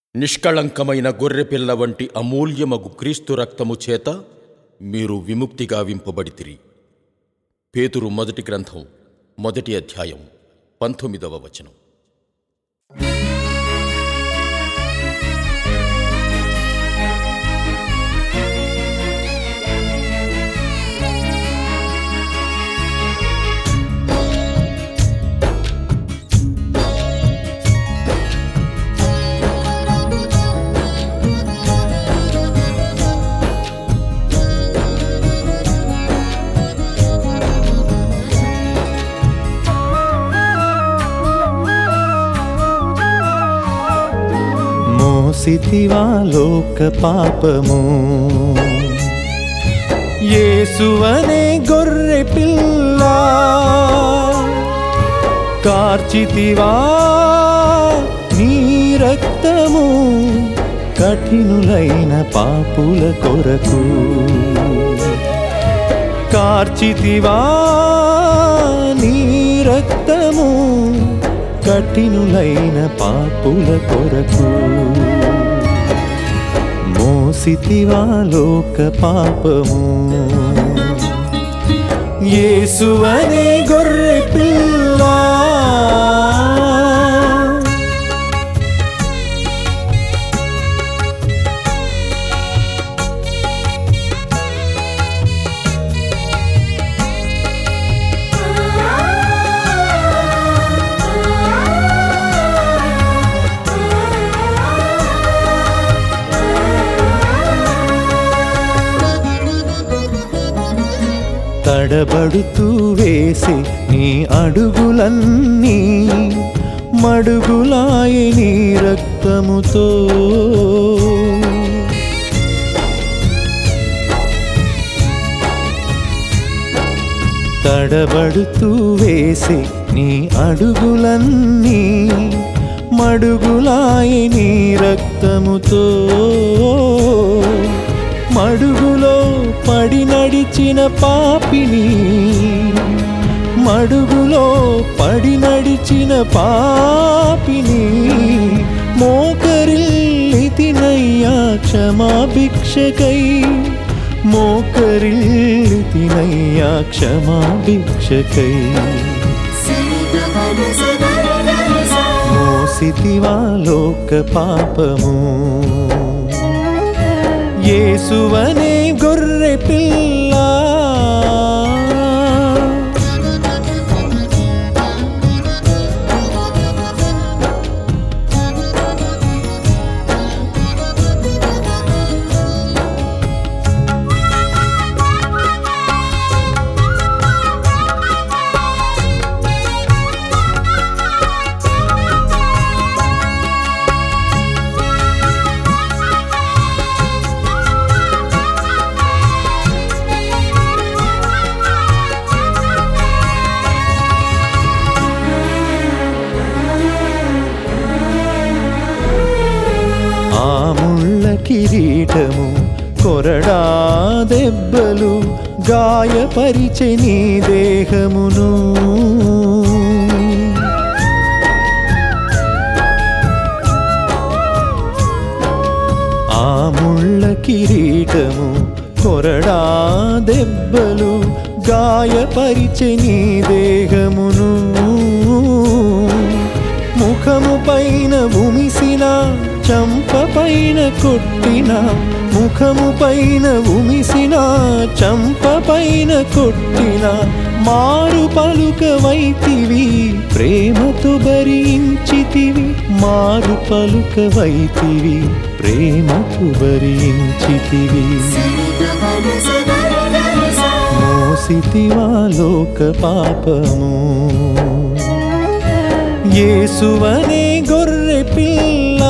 నిష్కళంకమైన గొర్రెపిల్ల వంటి అమూల్యమగు క్రీస్తు రక్తము చేత మీరు విముక్తి గావింపబడితిరి పేతురు మొదటి గ్రంథం మొదటి అధ్యాయం పంతొమ్మిదవ వచనం మోసితివా లోక పాపము యేసువనే గొర్రె పిల్ల కార్చితివా నీ రక్తము కఠినులైన పాపుల కొరకు కార్చితివా నీ రక్తము కఠినులైన పాపుల కొరకు మోసితివా లోక పాపము యేసువనే గొర్రె పిల్ల తడబడుతూ వేసి నీ అడుగులన్నీ మడుగులాయి నీ రక్తముతో తడబడుతూ వేసి నీ అడుగులన్నీ మడుగులాయి నీ రక్తముతో మడుగులో పడి నడిచిన పాపిని మడుగులో పడి నడిచిన పాపిని మోకరిల్లితినయ్యా క్షమాభిక్షకై మోకరిల్లితినయ్యా క్షమాభిక్షకై మోసితివా లోక పాపము యేసువనే గొర్రె పిల్ల ఆ ముళ్ళ కిరీటము కొరడా దెబ్బలు గాయపరిచె నీ దేహమును ఆ ముళ్ళ కిరీటము కొరడా దెబ్బలు గాయపరిచె నీ దేహమును ముఖము పైన ఉమిసిన చంప పైన కొట్టిన ముఖము పైన ఉమిసిన చంప పైన కొట్టిన మారు పలుక వైతివి ప్రేమతో భరించితివి మారు పలుక వైతివి ప్రేమతో భరించితివి మోసితివా లోక పాపము యేసువనే గొర్రె పిల్ల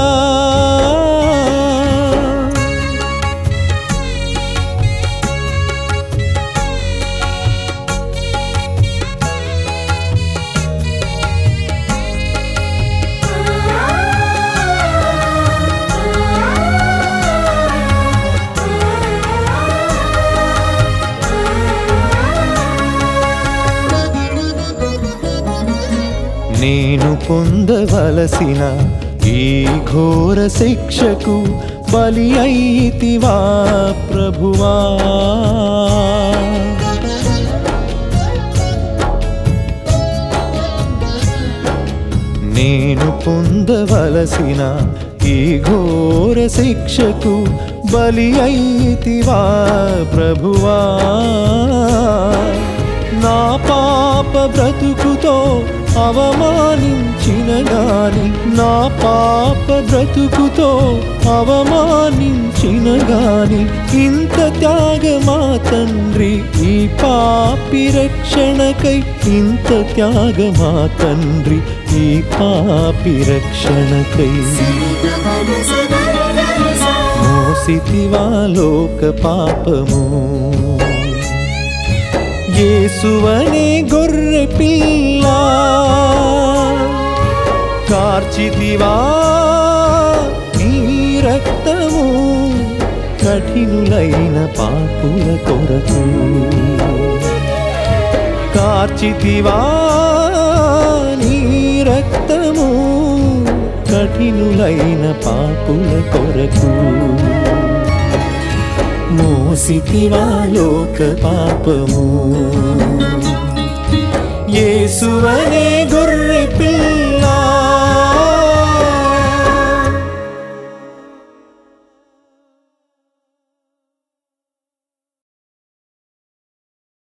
నేను పొందవలసిన ఈ ఘోర శిక్షకు బలి అయితివా ప్రభువా నేను పొందవలసిన ఈ ఘోర శిక్షకు బలి అయితివా ప్రభువా నా పాప బ్రతుకుతో అవమానించిన గాని నా పాప బ్రతుకుతో అవమానించిన గాని ఇంత త్యాగమా తండ్రి ఈ పాపి రక్షణకై ఇంత త్యాగమా తండ్రి ఈ పాపి రక్షణకై మోసితివా లోక పాపము యేసువనే గొర్రె పిల్ల కార్చితివా నీ రక్తము కఠినులైన పాపుల కొరకు కార్చితివా నీ రక్తము కఠినులైన పాపుల కొరకు మోసితివా లోక పాపము యేసువనే గొర్రె